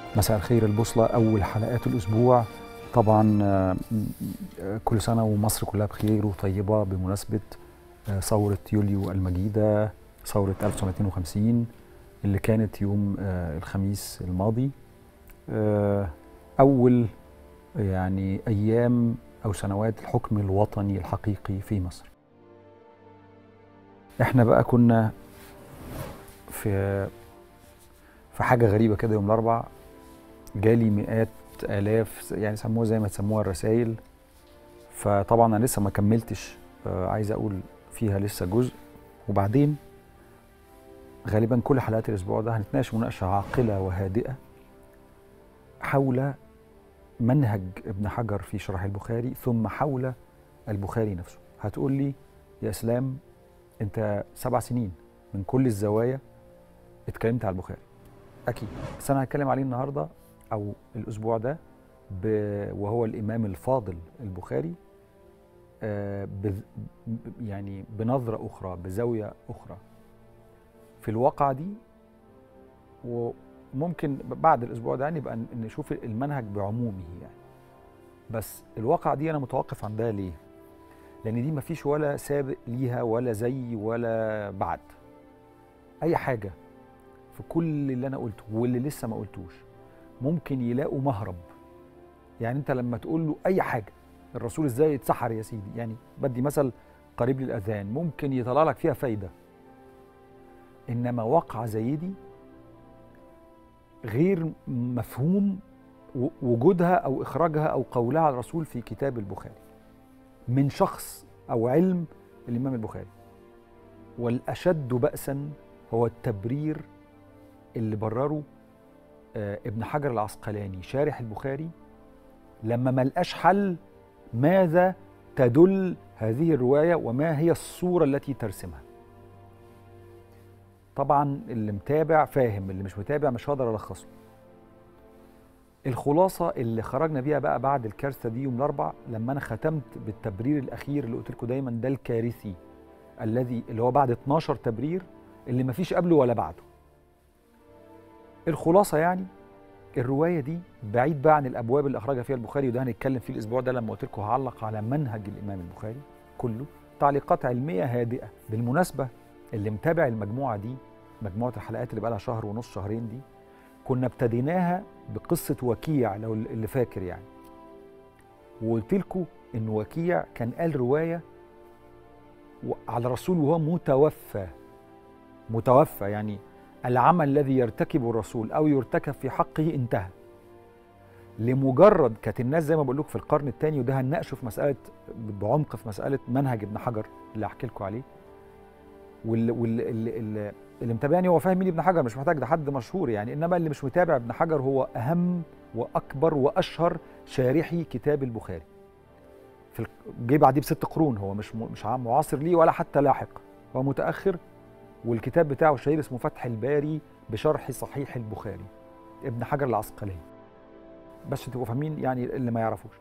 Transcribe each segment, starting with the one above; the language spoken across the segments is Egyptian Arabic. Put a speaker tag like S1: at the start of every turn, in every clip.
S1: مساء الخير البوصلة أول حلقات الأسبوع طبعا آه، آه، كل سنة ومصر كلها بخير وطيبة بمناسبة آه، ثورة يوليو المجيدة ثورة 1952 اللي كانت يوم آه، الخميس الماضي آه، أول يعني أيام أو سنوات الحكم الوطني الحقيقي في مصر احنا بقى كنا في في حاجة غريبة كده يوم الأربع جالي مئات آلاف يعني سموها زي ما تسموها الرسائل فطبعا أنا لسه ما كملتش آه، عايز أقول فيها لسه جزء وبعدين غالبا كل حلقات الأسبوع ده هنتناقش مناقشة عاقلة وهادئة حول منهج ابن حجر في شرح البخاري ثم حول البخاري نفسه هتقول لي يا اسلام انت سبع سنين من كل الزوايا اتكلمت على البخاري اكيد بس انا هتكلم عليه النهارده او الاسبوع ده ب... وهو الامام الفاضل البخاري آه ب... يعني بنظره اخرى بزاويه اخرى في الواقعه دي وممكن بعد الاسبوع ده نبقى نشوف المنهج بعمومه يعني بس الواقعه دي انا متوقف عندها ليه لان دي مفيش ولا سابق ليها ولا زي ولا بعد اي حاجه في كل اللي انا قلته واللي لسه ما قلتوش ممكن يلاقوا مهرب يعني انت لما تقول له اي حاجه الرسول ازاي اتسحر يا سيدي يعني بدي مثل قريب للاذان ممكن يطلع لك فيها فايده انما واقعه زي دي غير مفهوم و- وجودها او اخراجها او قولها على الرسول في كتاب البخاري من شخص او علم الامام البخاري والاشد باسا هو التبرير اللي برره آه، ابن حجر العسقلاني شارح البخاري لما ملقاش حل ماذا تدل هذه الروايه وما هي الصوره التي ترسمها طبعا اللي متابع فاهم اللي مش متابع مش هقدر الخصه الخلاصه اللي خرجنا بيها بقى بعد الكارثه دي يوم الاربع لما انا ختمت بالتبرير الاخير اللي قلت لكم دايما ده الكارثي الذي اللي هو بعد 12 تبرير اللي مفيش قبله ولا بعده الخلاصه يعني الروايه دي بعيد بقى عن الابواب اللي اخرجها فيها البخاري وده هنتكلم فيه الاسبوع ده لما قلت لكم هعلق على منهج الامام البخاري كله تعليقات علميه هادئه بالمناسبه اللي متابع المجموعه دي مجموعه الحلقات اللي بقى لها شهر ونص شهرين دي كنا ابتديناها بقصه وكيع لو اللي فاكر يعني وقلت لكم ان وكيع كان قال روايه و- على الرسول وهو متوفى متوفى يعني العمل الذي يرتكبه الرسول او يرتكب في حقه انتهى لمجرد كانت الناس زي ما بقول لكم في القرن الثاني وده هنناقشه في مساله بعمق في مساله منهج ابن حجر اللي هحكي لكم عليه واللي, واللي اللي, اللي, اللي متابعني هو فاهم مين ابن حجر مش محتاج ده حد مشهور يعني انما اللي مش متابع ابن حجر هو اهم واكبر واشهر شارحي كتاب البخاري في ال- جه بعديه بست قرون هو مش م- مش عام معاصر ليه ولا حتى لاحق هو متاخر والكتاب بتاعه الشهير اسمه فتح الباري بشرح صحيح البخاري ابن حجر العسقلاني بس تبقوا فاهمين يعني اللي ما يعرفوش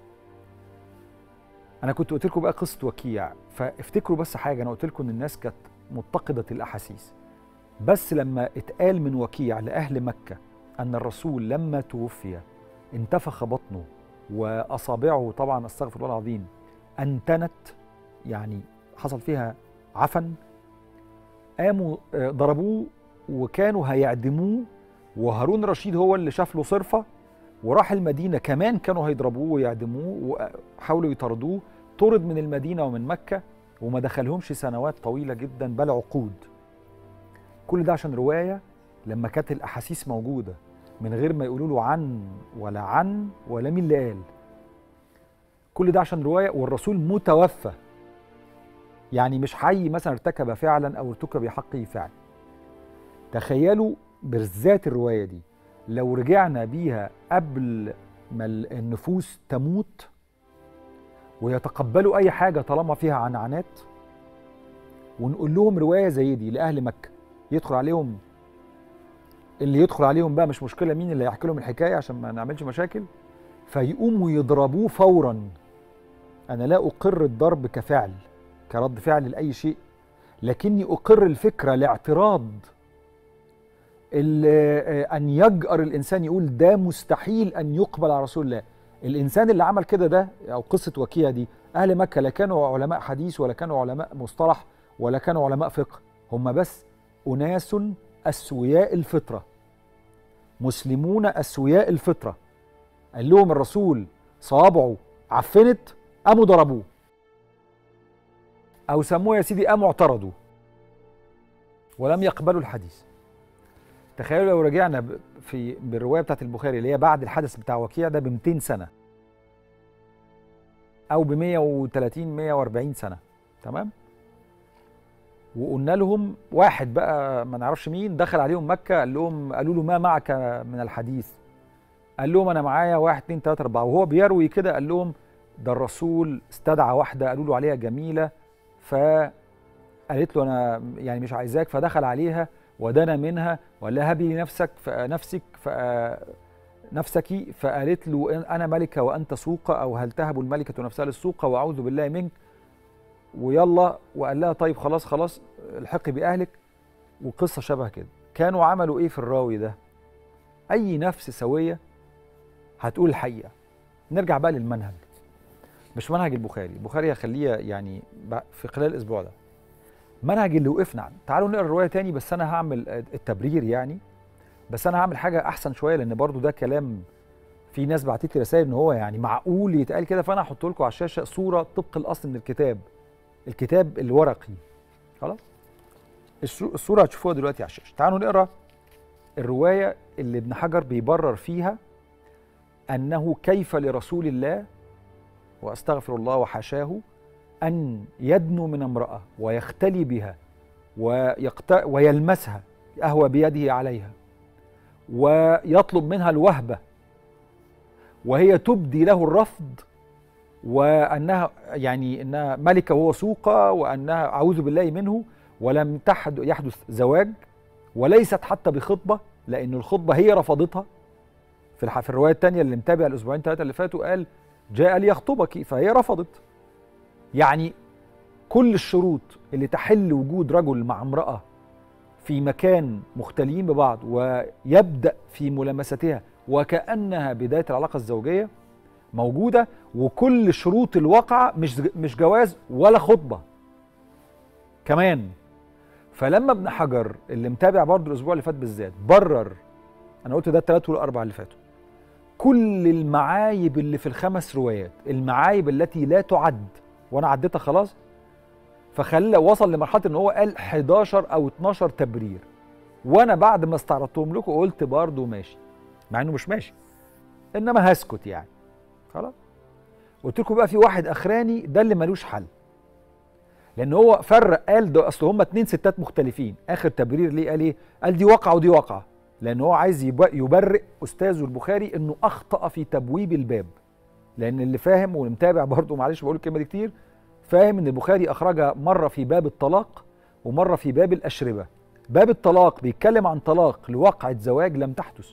S1: انا كنت قلت لكم بقى قصه وكيع فافتكروا بس حاجه انا قلت لكم ان الناس كانت متقده الاحاسيس بس لما اتقال من وكيع لاهل مكه ان الرسول لما توفي انتفخ بطنه واصابعه طبعا استغفر الله العظيم انتنت يعني حصل فيها عفن قاموا آه، ضربوه وكانوا هيعدموه وهارون رشيد هو اللي شاف له صرفه وراح المدينه كمان كانوا هيضربوه ويعدموه وحاولوا يطردوه طرد من المدينه ومن مكه وما دخلهمش سنوات طويله جدا بل عقود كل ده عشان روايه لما كانت الاحاسيس موجوده من غير ما يقولوا له عن ولا عن ولا مين اللي قال كل ده عشان روايه والرسول متوفى يعني مش حي مثلا ارتكب فعلا او ارتكب بحقه فعل تخيلوا بالذات الروايه دي لو رجعنا بيها قبل ما ال- النفوس تموت ويتقبلوا اي حاجه طالما فيها عنعنات ونقول لهم روايه زي دي لاهل مكه يدخل عليهم اللي يدخل عليهم بقى مش مشكله مين اللي هيحكي لهم الحكايه عشان ما نعملش مشاكل فيقوموا يضربوه فورا انا لا اقر الضرب كفعل كرد فعل لاي شيء لكني اقر الفكره لاعتراض ان يجأر الانسان يقول ده مستحيل ان يقبل على رسول الله الانسان اللي عمل كده ده او قصه وكيع دي اهل مكه لا كانوا علماء حديث ولا كانوا علماء مصطلح ولا كانوا علماء فقه هم بس اناس اسوياء الفطره مسلمون اسوياء الفطره قال لهم الرسول صوابعه عفنت قاموا ضربوه او سموه يا سيدي قاموا اعترضوا ولم يقبلوا الحديث تخيلوا لو رجعنا في بالروايه بتاعت البخاري اللي هي بعد الحدث بتاع وكيع ده ب 200 سنه او ب 130 140 سنه تمام وقلنا لهم واحد بقى ما نعرفش مين دخل عليهم مكه قال لهم قالوا له ما معك من الحديث قال لهم انا معايا واحد اتنين تلاته اربعه وهو بيروي كده قال لهم ده الرسول استدعى واحده قالوا له عليها جميله فقالت له انا يعني مش عايزاك فدخل عليها ودنا منها وقال لها هبي نفسك فنفسك نفسك فقالت له انا ملكه وانت سوقه او هل تهب الملكه نفسها للسوقه واعوذ بالله منك ويلا وقال لها طيب خلاص خلاص الحقي باهلك وقصه شبه كده كانوا عملوا ايه في الراوي ده اي نفس سويه هتقول الحقيقه نرجع بقى للمنهج مش منهج البخاري البخاري هخليه يعني في خلال الاسبوع ده منهج اللي وقفنا عنه تعالوا نقرا الروايه تاني بس انا هعمل التبرير يعني بس انا هعمل حاجه احسن شويه لان برضو ده كلام في ناس بعتت لي رسائل ان هو يعني معقول يتقال كده فانا هحط لكم على الشاشه صوره طبق الاصل من الكتاب الكتاب الورقي خلاص الصوره هتشوفوها دلوقتي على الشاشه تعالوا نقرا الروايه اللي ابن حجر بيبرر فيها انه كيف لرسول الله واستغفر الله وحاشاه ان يدنو من امراه ويختلي بها ويقت... ويلمسها اهوى بيده عليها ويطلب منها الوهبه وهي تبدي له الرفض وانها يعني انها ملكه وهو سوقه وانها اعوذ بالله منه ولم تحد يحدث زواج وليست حتى بخطبه لان الخطبه هي رفضتها في في الروايه الثانيه اللي متابع الاسبوعين ثلاثه اللي فاتوا قال جاء ليخطبك فهي رفضت يعني كل الشروط اللي تحل وجود رجل مع امراه في مكان مختليين ببعض ويبدا في ملامستها وكانها بدايه العلاقه الزوجيه موجوده وكل شروط الواقعه مش مش جواز ولا خطبه كمان فلما ابن حجر اللي متابع برضه الاسبوع اللي فات بالذات برر انا قلت ده الثلاث والاربع اللي فاتوا كل المعايب اللي في الخمس روايات المعايب التي لا تعد وانا عديتها خلاص فخلى وصل لمرحله ان هو قال 11 او 12 تبرير وانا بعد ما استعرضتهم لكم قلت برضه ماشي مع انه مش ماشي انما هسكت يعني خلاص قلت لكم بقى في واحد اخراني ده اللي ملوش حل لان هو فرق قال ده اصل هم اتنين ستات مختلفين اخر تبرير ليه قال ايه قال دي واقعه ودي واقعه لان هو عايز يبرئ استاذه البخاري انه اخطا في تبويب الباب لان اللي فاهم والمتابع برضه معلش بقول الكلمه دي كتير فاهم ان البخاري اخرجها مره في باب الطلاق ومره في باب الاشربه باب الطلاق بيتكلم عن طلاق لواقعه زواج لم تحدث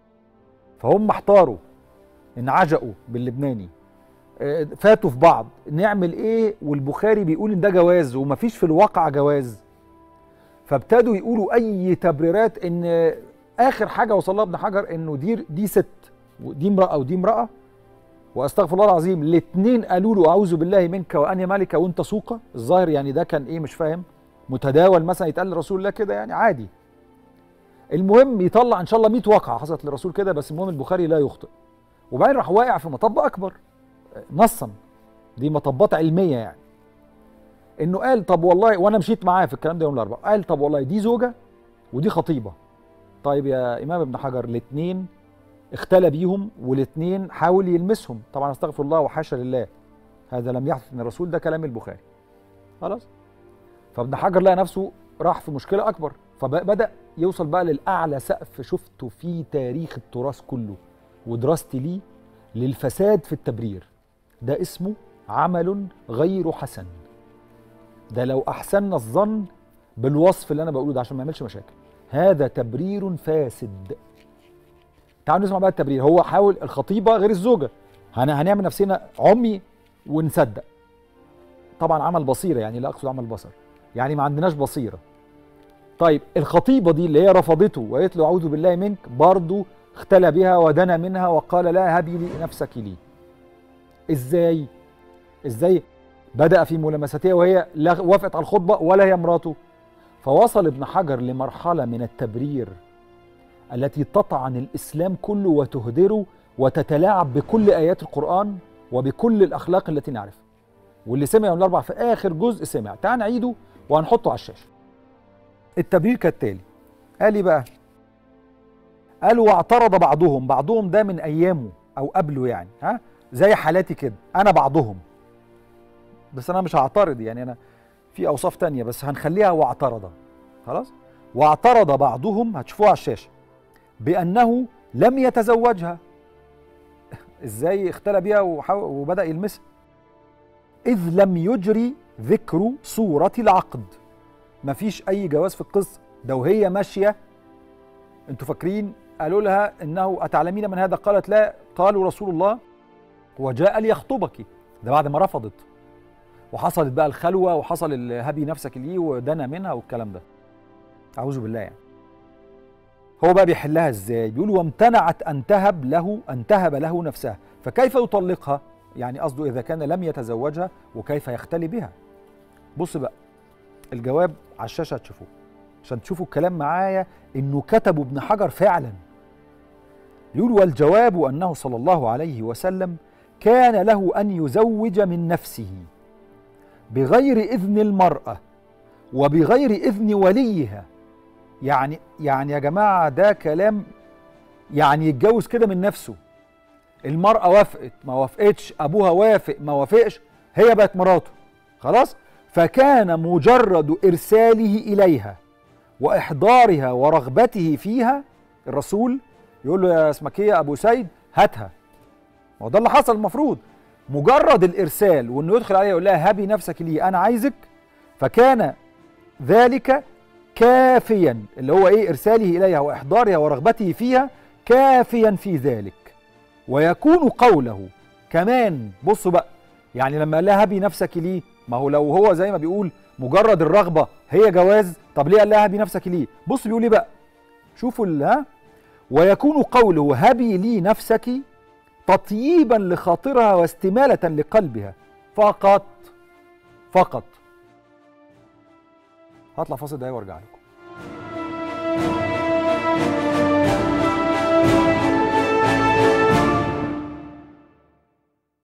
S1: فهم احتاروا انعجقوا باللبناني فاتوا في بعض نعمل ايه والبخاري بيقول ان ده جواز ومفيش في الواقع جواز فابتدوا يقولوا اي تبريرات ان اخر حاجه وصل لها ابن حجر انه دي دي ست ودي امراه ودي امراه واستغفر الله العظيم الاثنين قالوا له اعوذ بالله منك واني ملكه وانت سوقه الظاهر يعني ده كان ايه مش فاهم متداول مثلا يتقال لرسول الله كده يعني عادي المهم يطلع ان شاء الله 100 واقعه حصلت للرسول كده بس المهم البخاري لا يخطئ وبعدين راح واقع في مطب اكبر نصا دي مطبات علميه يعني انه قال طب والله وانا مشيت معاه في الكلام ده يوم الاربعاء قال طب والله دي زوجه ودي خطيبه طيب يا امام ابن حجر الاثنين اختلى بيهم والاثنين حاول يلمسهم طبعا استغفر الله وحاشا لله هذا لم يحدث من الرسول ده كلام البخاري خلاص فابن حجر لقى نفسه راح في مشكله اكبر فبدا يوصل بقى للاعلى سقف شفته في تاريخ التراث كله ودراستي ليه للفساد في التبرير ده اسمه عمل غير حسن ده لو احسننا الظن بالوصف اللي انا بقوله ده عشان ما يعملش مشاكل هذا تبرير فاسد تعالوا نسمع بقى التبرير هو حاول الخطيبه غير الزوجه هنعمل نفسنا عمي ونصدق طبعا عمل بصيره يعني لا اقصد عمل بصر يعني ما عندناش بصيره طيب الخطيبه دي اللي هي رفضته وقالت له اعوذ بالله منك برضه اختلى بها ودنا منها وقال لا هبي لي نفسك لي ازاي ازاي بدا في ملامستها وهي لا وافقت على الخطبه ولا هي مراته فوصل ابن حجر لمرحله من التبرير التي تطعن الاسلام كله وتهدره وتتلاعب بكل ايات القران وبكل الاخلاق التي نعرفها واللي سمع من الاربع في اخر جزء سمع تعال نعيده وهنحطه على الشاشه التبرير كالتالي قال ايه بقى قال واعترض بعضهم بعضهم ده من ايامه او قبله يعني ها زي حالاتي كده انا بعضهم بس انا مش هعترض يعني انا في اوصاف تانية بس هنخليها واعترض خلاص واعترض بعضهم هتشوفوها على الشاشه بانه لم يتزوجها ازاي اختلى بيها وبدا يلمسها اذ لم يجري ذكر صوره العقد مفيش اي جواز في القصه ده وهي ماشيه انتوا فاكرين قالوا لها انه اتعلمين من هذا قالت لا قالوا رسول الله وجاء ليخطبك ده بعد ما رفضت وحصلت بقى الخلوه وحصل هبي نفسك ليه ودنا منها والكلام ده اعوذ بالله يعني هو بقى بيحلها ازاي بيقول وامتنعت ان تهب له ان تهب له نفسها فكيف يطلقها يعني قصده اذا كان لم يتزوجها وكيف يختلي بها بص بقى الجواب على الشاشه هتشوفوه عشان تشوفوا الكلام معايا انه كتبوا ابن حجر فعلا يقول والجواب انه صلى الله عليه وسلم كان له ان يزوج من نفسه بغير اذن المراه وبغير اذن وليها يعني يعني يا جماعه ده كلام يعني يتجوز كده من نفسه المراه وافقت ما وافقتش ابوها وافق ما وافقش هي بقت مراته خلاص فكان مجرد ارساله اليها واحضارها ورغبته فيها الرسول يقول له يا اسمك ايه يا ابو سيد هاتها ما هو ده اللي حصل المفروض مجرد الارسال وانه يدخل عليها يقول لها هبي نفسك لي انا عايزك فكان ذلك كافيا اللي هو ايه ارساله اليها واحضارها ورغبته فيها كافيا في ذلك ويكون قوله كمان بصوا بقى يعني لما قال لها هبي نفسك ليه ما هو لو هو زي ما بيقول مجرد الرغبه هي جواز طب ليه قال لها هبي نفسك ليه بص بيقول ايه بقى شوفوا ها ويكون قوله هبي لي نفسك تطييبا لخاطرها واستمالة لقلبها فقط فقط هطلع فاصل دقايق وارجع لكم